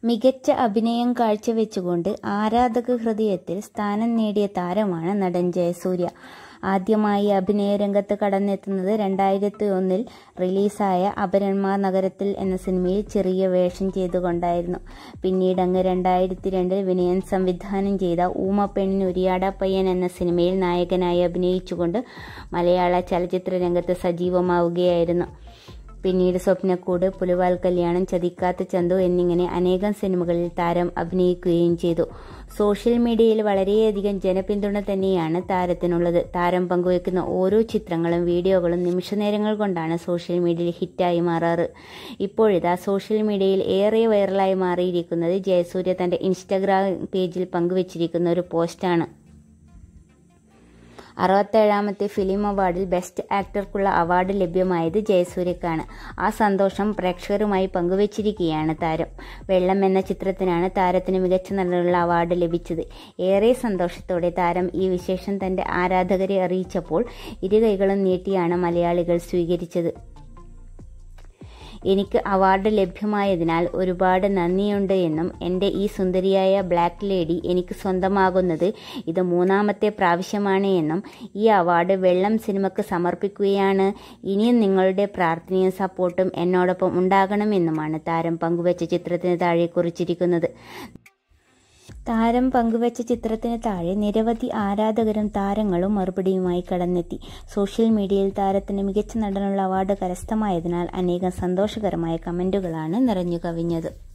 മികച്ച അഭിനയം കാഴ്ചവെച്ചുകൊണ്ട് ആരാധക ഹൃദയത്തിൽ സ്ഥാനം നേടിയ താരമാണ് നടൻ ജയസൂര്യ ആദ്യമായി അഭിനയ രംഗത്ത് കടന്നെത്തുന്നത് രണ്ടായിരത്തി ഒന്നിൽ റിലീസായ അപരന്മാർ നഗരത്തിൽ എന്ന സിനിമയിൽ ചെറിയ വേഷം ചെയ്തുകൊണ്ടായിരുന്നു പിന്നീട് അങ്ങ് രണ്ടായിരത്തി രണ്ടിൽ വിനയൻ സംവിധാനം ചെയ്ത ഊമ പെണ്ണിന് ഉരിയാട പയ്യൻ എന്ന സിനിമയിൽ നായകനായി അഭിനയിച്ചുകൊണ്ട് മലയാള ചലച്ചിത്ര രംഗത്ത് സജീവമാവുകയായിരുന്നു പിന്നീട് സ്വപ്നക്കൂട് പുലിവാൽ കല്യാണം ചതിക്കാത്ത ചന്തു എന്നിങ്ങനെ അനേകം സിനിമകളിൽ താരം അഭിനയിക്കുകയും ചെയ്തു സോഷ്യൽ മീഡിയയിൽ വളരെയധികം ജനപിന്തുണ തന്നെയാണ് താരത്തിനുള്ളത് താരം പങ്കുവെക്കുന്ന ഓരോ ചിത്രങ്ങളും വീഡിയോകളും നിമിഷനേരങ്ങൾ കൊണ്ടാണ് സോഷ്യൽ മീഡിയയിൽ ഹിറ്റായി മാറാറ് ഇപ്പോഴിതാ സോഷ്യൽ മീഡിയയിൽ ഏറെ വൈറലായി മാറിയിരിക്കുന്നത് ജയസൂര്യ തന്റെ ഇൻസ്റ്റഗ്രാം പേജിൽ പങ്കുവച്ചിരിക്കുന്ന ഒരു പോസ്റ്റാണ് അറുപത്തേഴാമത്തെ ഫിലിം അവാർഡിൽ ബെസ്റ്റ് ആക്ടർക്കുള്ള അവാർഡ് ലഭ്യമായത് ജയസൂര്യക്കാണ് ആ സന്തോഷം പ്രേക്ഷകരുമായി പങ്കുവച്ചിരിക്കുകയാണ് താരം വെള്ളം എന്ന ചിത്രത്തിനാണ് താരത്തിന് മികച്ച നടനുള്ള അവാർഡ് ലഭിച്ചത് ഏറെ സന്തോഷത്തോടെ താരം ഈ വിശേഷം തന്റെ ആരാധകരെ അറിയിച്ചപ്പോൾ ഇരു കൈകളും നീട്ടിയാണ് മലയാളികൾ സ്വീകരിച്ചത് എനിക്ക് അവാർഡ് ലഭ്യമായതിനാൽ ഒരുപാട് നന്ദിയുണ്ട് എന്നും എൻ്റെ ഈ സുന്ദരിയായ ബ്ലാക്ക് ലേഡി എനിക്ക് സ്വന്തമാകുന്നത് ഇത് മൂന്നാമത്തെ പ്രാവശ്യമാണ് എന്നും ഈ അവാർഡ് വെള്ളം സിനിമയ്ക്ക് സമർപ്പിക്കുകയാണ് ഇനിയും നിങ്ങളുടെ പ്രാർത്ഥനയും സപ്പോർട്ടും എന്നോടൊപ്പം ഉണ്ടാകണമെന്നുമാണ് താരം പങ്കുവച്ച ചിത്രത്തിന് താഴെ കുറിച്ചിരിക്കുന്നത് താരം പങ്കുവച്ച ചിത്രത്തിന് താഴെ നിരവധി ആരാധകരും താരങ്ങളും മറുപടിയുമായി കടന്നെത്തി സോഷ്യൽ മീഡിയയിൽ താരത്തിന് മികച്ച നടനുള്ള അവാർഡ് കരസ്ഥമായതിനാൽ അനേകം സന്തോഷകരമായ കമന്റുകളാണ് നിറഞ്ഞു കവിഞ്ഞത്